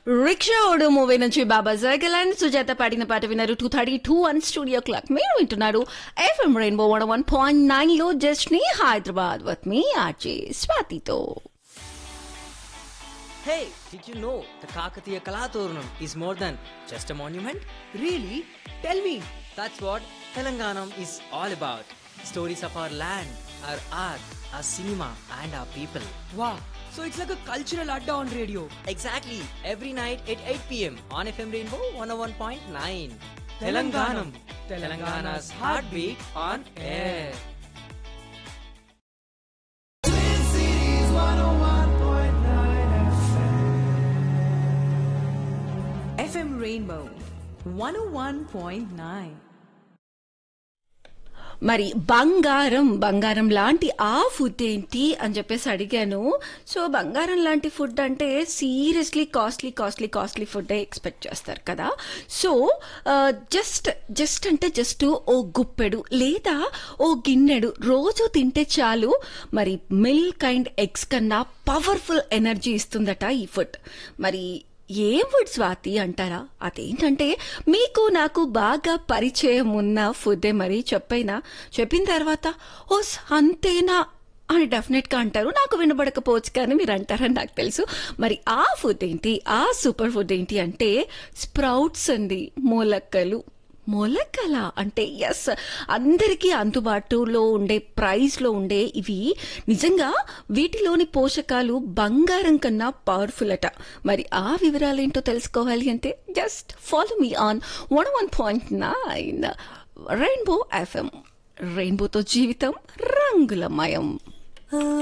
Rickshaw ఓడు movie నుంచి బాబా juggle and Sujatha పాడిన పాట విన్నారు two thirty two one studio clock మీరు వింటున్నారు FM rainbow one one point nine లో జస్ట్ ని హైదరాబాద్ వత్ మీ ఆర్జే స్వాతితో Hey, did you know the Kakatiya Kalaturnam is more than just a monument? Really? Tell me. That's what Telanganam is all about. Stories of our land, our art, our cinema, and our people. Wow. So it's like a cultural adda on radio. Exactly, every night at 8 pm on FM Rainbow 101.9. Telanganam. Telangana's heartbeat on air. FM Rainbow 101.9. మరి బంగారం బంగారం లాంటి ఆ food ఏంటి అని చెప్పేసి అడిగాను so బంగారం లాంటి ఫుడ్ అంటే seriously costly costly costly food expect చేస్తారు కదా సో జస్ట్ జస్ట్ అంటే జస్ట్ ఓ గుప్పెడు లేదా ఓ గిన్నెడు రోజు తింటే చాలు మరి మిల్క్ అండ్ ఎగ్స్ కన్నా పవర్ఫుల్ ఎనర్జీ ఇస్తుందట ఈ ఫుడ్ మరి ఏం ఫుడ్ స్వాతి అంటారా అదేంటంటే మీకు నాకు బాగా పరిచయం ఉన్న ఫుడ్డే మరి చెప్పైనా చెప్పిన తర్వాత ఓస్ అంతేనా అని డెఫినెట్ గా అంటారు నాకు వినబడకపోవచ్చు కానీ మీరు అంటారని నాకు తెలుసు మరి ఆ ఫుడ్ ఏంటి ఆ సూపర్ ఫుడ్ ఏంటి అంటే స్ప్రౌట్స్ అండి మూలక్కలు మొలకల అంటే ఎస్ అందరికీ అందుబాటులో ఉండే ప్రైస్లో ఉండే ఇవి నిజంగా వీటిలోని పోషకాలు బంగారం కన్నా పవర్ఫుల్ అట మరి ఆ వివరాలు ఏంటో తెలుసుకోవాలి అంటే just follow me on one one point nine rainbow FM రెయిన్బోతో జీవితం రంగులమయం